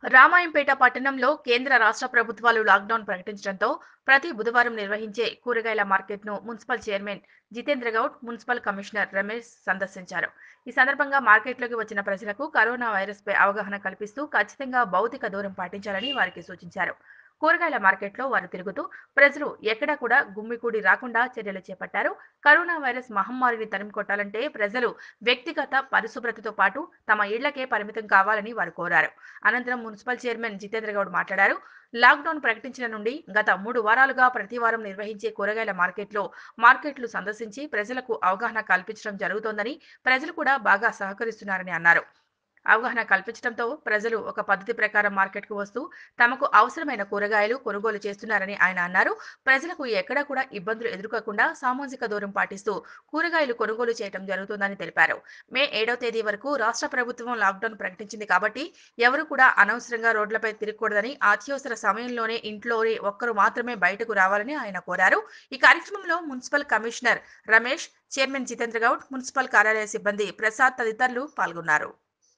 రామాయంపేట పట్టణంలో కేంద్ర రాష్ట్ర ప్రభుత్వాలు లాక్డౌన్ ప్రకటించడంతో ప్రతి బుధవారం నిర్వహించే కూరగాయల మార్కెట్ను municipal chairman Jitendra Goud municipal commissioner Ramesh సందర్శించారు ఈ సందర్భంగా మార్కెట్లోకి వచ్చిన ప్రజలకు కరోనా వైరస్ పై అవగాహన కల్పిస్తూ ఖచ్చితంగా భౌతిక దూరం పాటించాలని వారికి సూచించారు కూరగాయల మార్కెట్లో వారు తిరుగుతూ ప్రజలు ఎక్కడా కూడా గుమ్మికూడి రాకుండా చర్యలు చేపట్టారు కరోనా వైరస్ మహమ్మారిని తరిమికొట్టాలంటే ప్రజలు వ్యక్తిగత పరిశుభ్రతతో పాటు తమ ఇళ్లకే పరిమితం కావాలని వారు కోరారు అనంతరం మున్సిపల్ చైర్మన్ జితేంద్ర గౌడ్ మాట్లాడారు లాక్డౌన్ ప్రకటించిన నుండి గత మూడు వారాలుగా ప్రతి వారం నిర్వహించే కూరగాయల మార్కెట్లో మార్కెట్లు సందర్శించి ప్రజలకు అవగాహన కల్పించడం జరుగుతోందని ప్రజలు కూడా బాగా సహకరిస్తున్నారని అన్నారు అవగాహన కల్పించడంతో ప్రజలు ఒక పద్ధతి ప్రకారం మార్కెట్కు వస్తూ తమకు అవసరమైన కూరగాయలు కొనుగోలు చేస్తున్నారని ఆయన అన్నారు ప్రజలకు ఎక్కడా కూడా ఇబ్బందులు ఎదుర్కోకుండా సామాజిక దూరం పాటిస్తూ కూరగాయలు కొనుగోలు చేయడం జరుగుతుందని తెలిపారు మే ఏడవ తేదీ వరకు రాష్ట్ర ప్రభుత్వం లాక్డౌన్ ప్రకటించింది కాబట్టి ఎవరు కూడా అనవసరంగా రోడ్లపై తిరగకూడదని అత్యవసర సమయంలోనే ఇంట్లోనే ఒక్కరు మాత్రమే బయటకు రావాలని ఆయన కోరారు ఈ కార్యక్రమంలో municipal commissioner Ramesh chairman Jitendra Goud municipal కార్యాలయ సిబ్బంది ప్రసాద్ తదితరులు పాల్గొన్నారు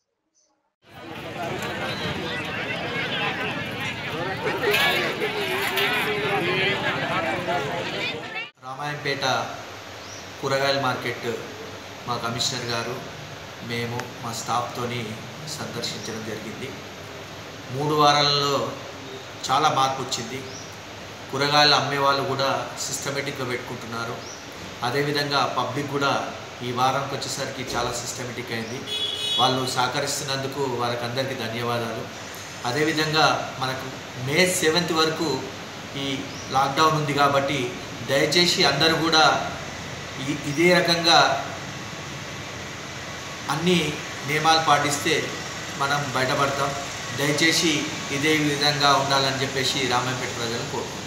రామాయంపేట కూరగాయల మార్కెట్ మా కమిషనర్ గారు మేము మా స్టాఫ్తోని సందర్శించడం జరిగింది మూడు వారాలలో చాలా మార్పు వచ్చింది కూరగాయలు అమ్మేవాళ్ళు కూడా సిస్టమేటిక్గా పెట్టుకుంటున్నారు అదేవిధంగా పబ్లిక్ కూడా ఈ వారంకి వచ్చేసరికి చాలా సిస్టమేటిక్ అయింది వాళ్ళు సహకరిస్తున్నందుకు వారికి అందరికీ ధన్యవాదాలు అదేవిధంగా మనకు మే సెవెంత్ వరకు ఈ లాక్డౌన్ ఉంది కాబట్టి దయచేసి అందరూ కూడా ఇ- ఇదే రకంగా అన్ని నియమాలు పాటిస్తే మనం బయటపడతాం దయచేసి ఇదే విధంగా ఉండాలని చెప్పేసి రామాయపేట ప్రజలు కోరుకుంటున్నాం